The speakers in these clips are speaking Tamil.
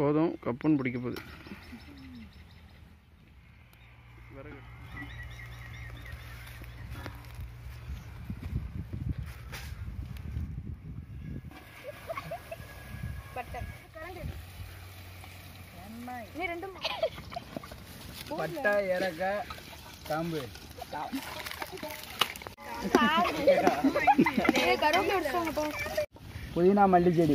போதும் கப்புன்னு பிடிக்க போகுது பட்டை ஏலக்காய் காம்பு புதினா மல்லி செடி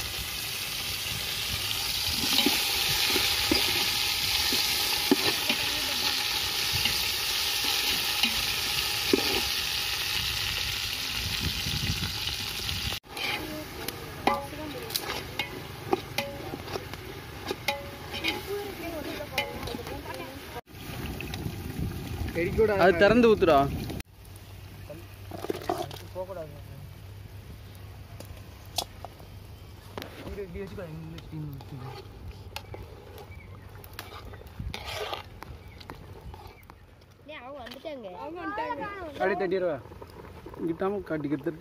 செடிக்கூட அது திறந்து ஊத்துடா போகக்கூடாது இப்படி வச்சுக்கோ அப்படியே தட்டிடுவா இங்கிட்டாம காட்டிக்கிறது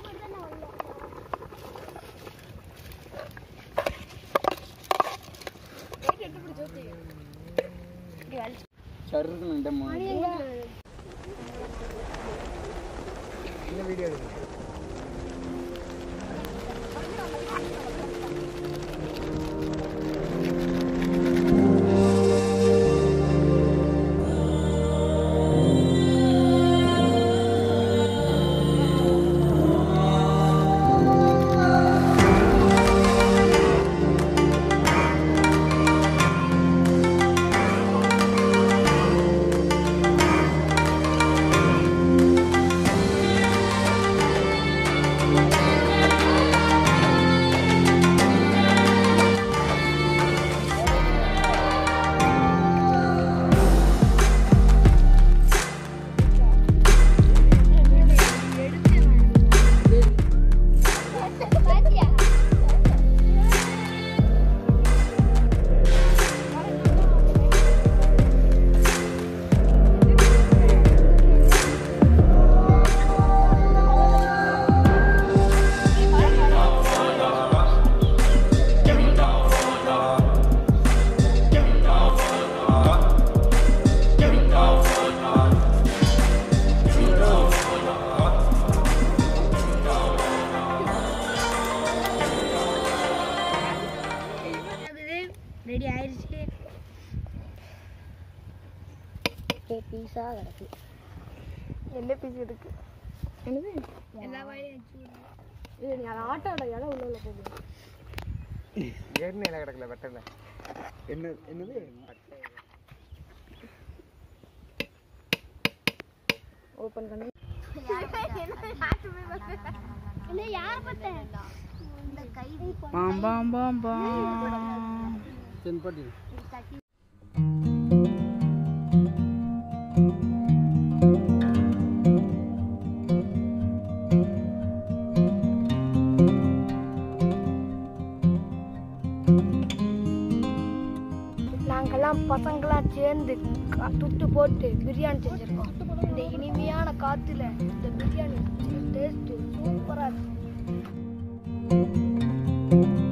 சருக்கு நின்றமா இந்த வீடியோ எடுக்கு ரெடி ஆயிடுச்சு பீஸா கிடக்கு என்ன பீஸ் இருக்கு என்னது எல்லா வாயிலையும் இது நீ அதை ஆட்டோட இடம் உள்ள உள்ள போகுது ஏற்கனவே இலை கிடக்கல வெட்டல என்ன என்னது ஓப்பன் பண்ணி இல்லை யார் பார்த்தேன் இந்த கைதி பாம் பாம் பாம் பாம் தென்பட்டி நாங்கெல்லாம் பசங்களாம் சேர்ந்து கா- துட்டு போட்டு பிரியாணி செஞ்சிருக்கோம் இந்த இனிமையான காத்துல இந்த பிரியாணி டேஸ்ட் சூப்பரா இருக்கு